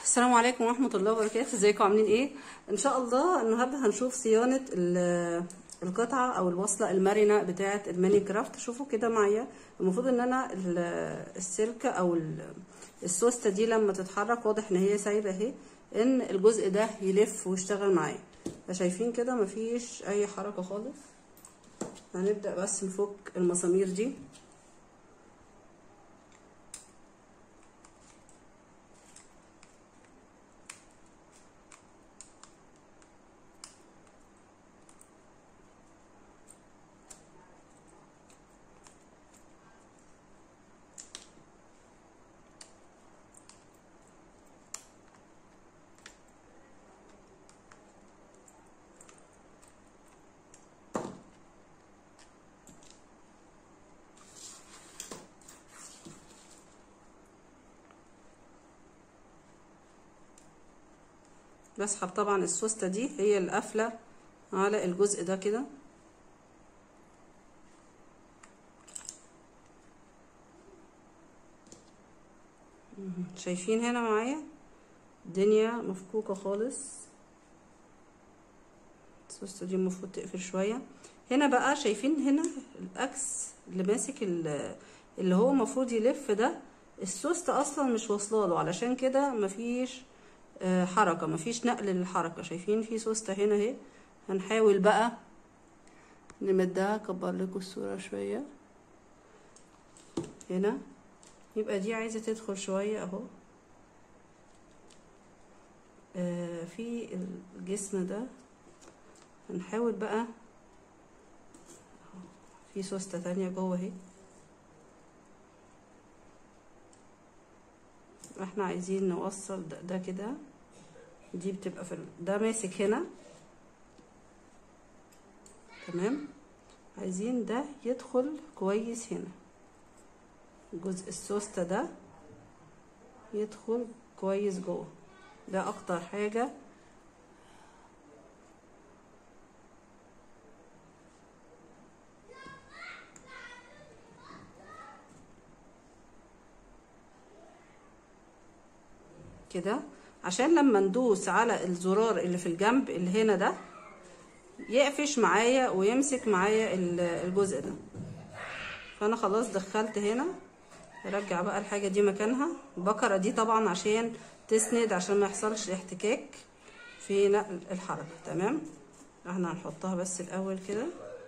السلام عليكم ورحمة الله وبركاته ازيكم عاملين ايه ان شاء الله النهاردة هنشوف صيانة ال- القطعة او الوصلة المرنة بتاعة الماني كرافت شوفوا كده معايا المفروض ان انا ال- السلكة او ال- السوستة دي لما تتحرك واضح ان هي سايبة اهي ان الجزء ده يلف ويشتغل معايا فشايفين كده مفيش اي حركة خالص هنبدأ بس نفك المسامير دي بسحب طبعا السوستة دي هي اللي قافلة على الجزء ده كده شايفين هنا معايا الدنيا مفكوكة خالص السوستة دي المفروض تقفل شوية هنا بقى شايفين هنا الاكس اللي ماسك اللي هو المفروض يلف ده السوستة اصلا مش واصلاله علشان كده مفيش حركة مفيش نقل للحركة شايفين في سوستة هنا اهي هنحاول بقى نمدها اكبر لكم الصورة شوية هنا يبقى دي عايزة تدخل شوية اهو آه في الجسم ده هنحاول بقى في سوستة تانية جوه اهي احنا عايزين نوصل ده, ده كده دي بتبقى في ده ماسك هنا تمام عايزين ده يدخل كويس هنا جزء السوستة ده يدخل كويس جوه ده اكتر حاجة كده عشان لما ندوس على الزرار اللي في الجنب اللي هنا ده يقفش معايا ويمسك معايا الجزء ده فانا خلاص دخلت هنا ارجع بقى الحاجة دي مكانها البكرة دي طبعا عشان تسند عشان ما يحصلش احتكاك في نقل الحركة تمام احنا هنحطها بس الاول كده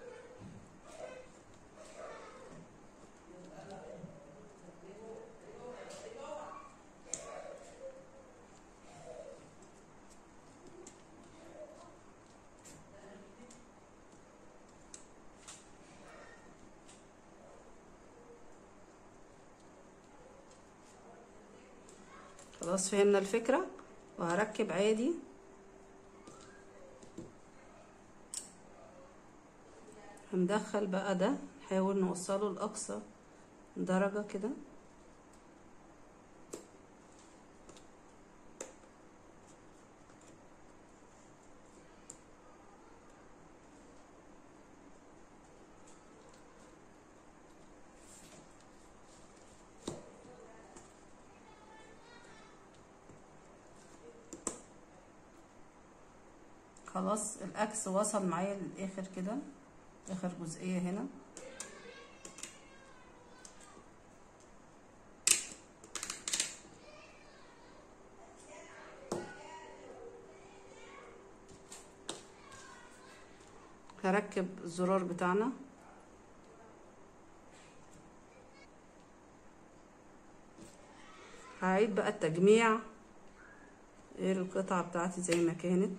خلاص فهمنا الفكرة وهركب عادي هندخل بقى ده نحاول نوصله لأقصى درجة كده خلاص الاكس وصل معايا للاخر كده اخر جزئيه هنا هركب الزرار بتاعنا هعيد بقى التجميع غير القطعه بتاعتي زي ما كانت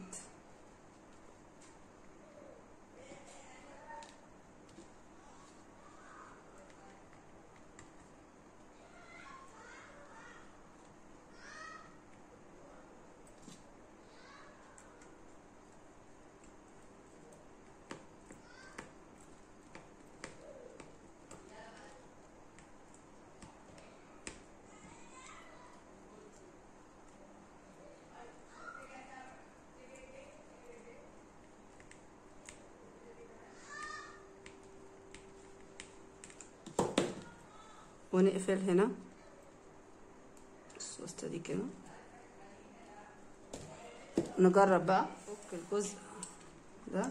ونقفل هنا السوستة دي كده نجرب بقى فك الجزء ده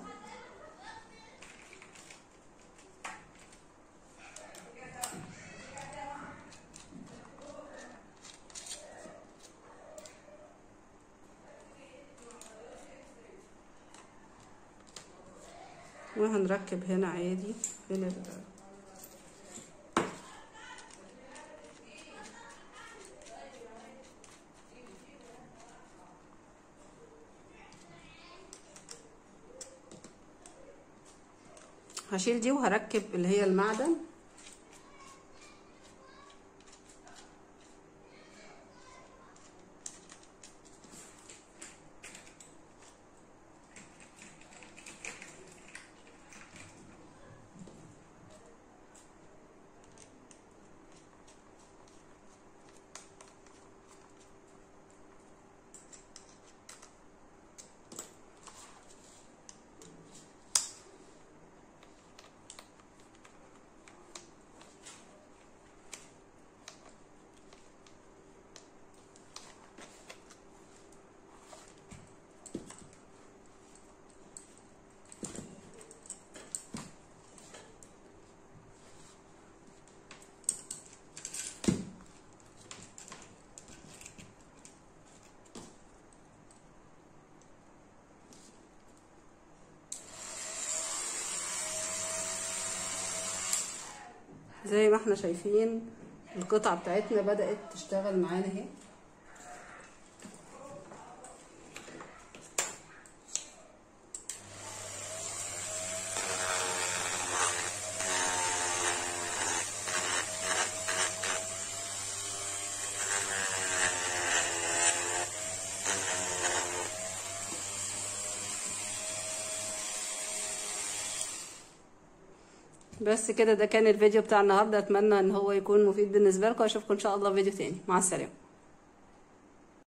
وهنركب هنا عادي فين ال هشيل دي وهركب اللي هي المعدن زي ما احنا شايفين القطعة بتاعتنا بدأت تشتغل معانا اهي بس كده ده كان الفيديو بتاع النهارده اتمنى ان هو يكون مفيد بالنسبه لكم اشوفكم ان شاء الله في فيديو تاني مع السلامه